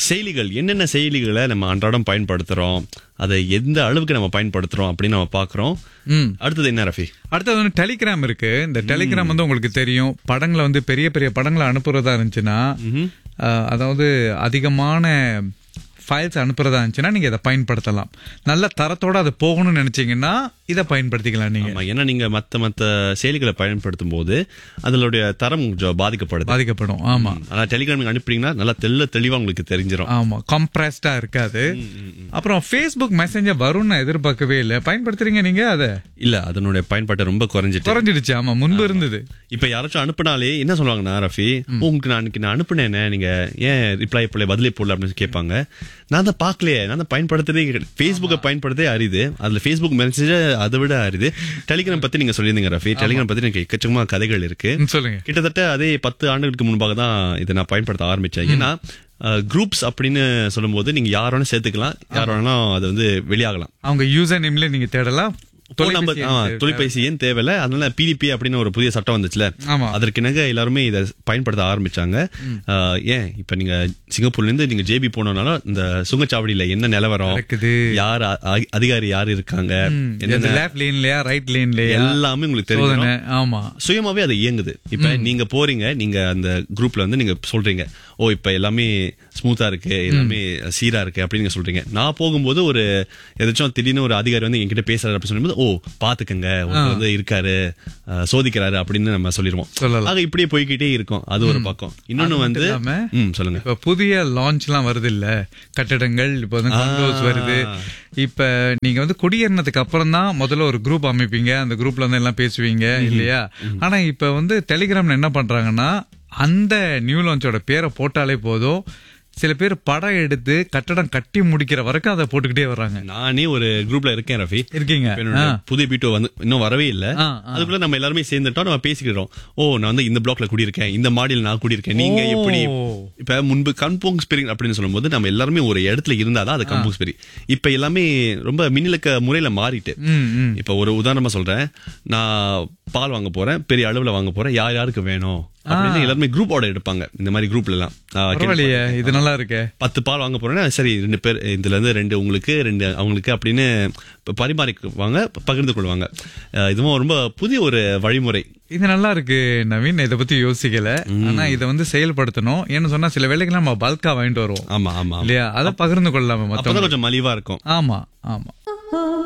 செயலிகள் என்னென்ன செயலிகளை நம்ம அன்றாடம் பயன்படுத்துறோம் அதை எந்த அளவுக்கு நம்ம பயன்படுத்துறோம் அப்படின்னு நம்ம பாக்குறோம் ம் அடுத்தது என்ன ரஃபி அடுத்தது வந்து டெலிகிராம் இருக்கு இந்த டெலிகிராம் வந்து உங்களுக்கு தெரியும் படங்களை வந்து பெரிய பெரிய படங்களை அனுப்புறதா இருந்துச்சுன்னா அஹ், அதாவது அதிகமான ஃபைல்ஸ் அனுப்புறதா இருந்துச்சுன்னா நீங்க இதை பயன்படுத்தலாம் நல்ல தரத்தோட அது போகணும்னு நினைச்சீங்கன்னா இதை பயன்படுத்திக்கலாம் நீங்க ஆமா ஏன்னா நீங்க மத்த மத்த செயலிகளை பயன்படுத்தும் போது அதனுடைய தரம் கொஞ்சம் பாதிக்கப்படுது பாதிக்கப்படும் ஆமா ஆனா டெலிகிராம் நீங்க அனுப்புறீங்கன்னா நல்லா தெள்ள தெளிவா உங்களுக்கு தெரிஞ்சிடும் ஆமா கம்ப்ரஸ்டா இருக்காது அப்புறம் ஃபேஸ்புக் மெசேஞ்சர் வரும்னு நான் எதிர்பார்க்கவே இல்லை பயன்படுத்துறீங்க நீங்க அதை இல்ல அதனுடைய பயன்பாட்டை ரொம்ப குறைஞ்சிட்டு குறைஞ்சிடுச்சு ஆமா முன்பு இருந்தது இப்ப யாராச்சும் அனுப்புனாலே என்ன சொல்லுவாங்கன்னா ரஃபி உங்களுக்கு நான் அன்னைக்கு நான் அனுப்புனேனே நீங்க ஏன் ரிப்ளை போடல பதிலே போடல அப்படின்னு கேட்பாங்க நான் தான் பார்க்கலையே நான் தான் பயன்படுத்துறதே ஃபேஸ்புக்கை பயன்படுத்தே அரிது அதுல ஃபேஸ்புக் மெசேஜ் அதை விட அரிது டெலிகிராம் பத்தி நீங்க சொல்லியிருந்தீங்க ரஃபி டெலிகிராம் பத்தி எனக்கு எக்கச்சக்கமா கதைகள் இருக்கு ம், சொல்லுங்க கிட்டத்தட்ட அதே பத்து ஆண்டுகளுக்கு முன்பாக தான் இதை நான் பயன்படுத்த ஆரம்பிச்சேன் ஏன்னா குரூப்ஸ் அப்படின்னு சொல்லும்போது நீங்க யார் வேணா சேர்த்துக்கலாம் யார் வேணா அது வந்து வெளியாகலாம் அவங்க யூசர் நேம்ல நீங்க தேடலாம் போன் நம்பர் தொலைபேசி ஆ, எண் தொலைபேசி ஏன் தேவையில்ல அதனால பிடிபி அப்படின்னு ஒரு புதிய சட்டம் வந்துச்சுல ஆமா. அதற்கு இணங்க எல்லாருமே இதை பயன்படுத்த ஆரம்பிச்சாங்க ஆ, ஏன் இப்ப நீங்க சிங்கப்பூர்ல இருந்து நீங்க ஜேபி போனோம்னாலும் இந்த சுங்கச்சாவடியில என்ன நிலவரம் நடக்குது யார் அ- அ- அதிகாரி யார் இருக்காங்க என்னென்ன லெஃப்ட் லேன்லயா ரைட் லேன்லயா எல்லாமே உங்களுக்கு தெரியும் சோதனை ஆமா சுயமாவே அது இயங்குது இப்ப நீங்க போறீங்க நீங்க அந்த குரூப்ல வந்து நீங்க சொல்றீங்க ஓ இப்ப எல்லாமே ஸ்மூத்தா இருக்கு எல்லாமே சீரா இருக்கு அப்படின்னு நீங்க சொல்றீங்க நான் போகும்போது ஒரு ஏதாச்சும் திடீர்னு ஒரு அதிகாரி வந்து என்கிட்ட பேசுறாரு அப்படின்னு சொல்லும்போது ஓ பாத்துக்கங்க ஒருத்தர் வந்து இருக்காரு அஹ், சோதிக்கிறாரு அப்படின்னு நம்ம சொல்லிடுவோம் சொல்லலாம். ஆக இப்படியே போய்கிட்டே இருக்கும் அது ஒரு பக்கம் இன்னொன்னு வந்து இல்லாம ம் சொல்லுங்க இப்ப புதிய லான்ச் எல்லாம் வருது இல்ல கட்டடங்கள் இப்ப வந்து condos வருது இப்ப நீங்க வந்து குடியேறினதுக்கு அப்புறம் தான் முதல்ல ஒரு குரூப் அமைப்பீங்க அந்த குரூப்ல வந்து எல்லாம் பேசுவீங்க இல்லையா ஆனா இப்ப வந்து டெலிகிராம்ல என்ன பண்றாங்கன்னா அந்த நியூ லான்ச்சோட பேரை போட்டாலே போதும் சில பேர் படம் எடுத்து கட்டடம் கட்டி முடிக்கிற வரைக்கும் அதை போட்டுக்கிட்டே வர்றாங்க நானே ஒரு குரூப்ல இருக்கேன் ரஃபி இருக்கீங்க இப்ப என்னோட புதிய பீட்டோ வந்து இன்னும் வரவே இல்ல ஆ, அதுக்குள்ள நம்ம எல்லாருமே சேர்ந்துட்டோம் நம்ம பேசிக்கிறோம் ஓ நான் வந்து இந்த பிளாக்ல குடியிருக்கேன் இந்த மாடியில் நான் குடியிருக்கேன் நீங்க ஓ. எப்படி இப்ப முன்பு கன்போங் ஸ்பிரிங் அப்படின்னு சொல்லும்போது நம்ம எல்லாருமே ஒரு இடத்துல இருந்தாதான் அது கம்போங் ஸ்பிரிங் இப்ப எல்லாமே ரொம்ப மின்னிலக்க முறையில மாறிட்டு ம், ம். இப்ப ஒரு உதாரணமா சொல்றேன் நான் பால் வாங்க போறேன் பெரிய அளவுல வாங்க போறேன் யார் யாருக்கு வேணும் அப்படின்னு எல்லாருமே குரூப் ஆர்டர் எடுப்பாங்க இந்த மாதிரி குரூப்ல எல்லாம் ஆஹ் பரவாயில்லையே இது நல்லா இருக்கே பத்து பால் வாங்க போறேன்னா சரி ரெண்டு பேர் இதுல இருந்து ரெண்டு உங்களுக்கு ரெண்டு அவங்களுக்கு அப்படின்னு ப- பரிமாறிக்குவாங்க ப- பகிர்ந்து கொள்வாங்க அஹ் இதுவும் ரொம்ப புதிய ஒரு வழிமுறை இது நல்லா இருக்கு நவீன் இதை பத்தி யோசிக்கல ஆனா இதை வந்து செயல்படுத்தணும் ஏன்னு சொன்னா சில வேலைக்கு நம்ம பல்கா வாங்கிட்டு வருவோம் ஆமா ஆமா ஆமா. இல்லையா அதை பகிர்ந்து கொள்ளலாமா அப்பதான் மத்தவங்க கொஞ்சம் மலிவா இருக்கும் ஆமா ஆமா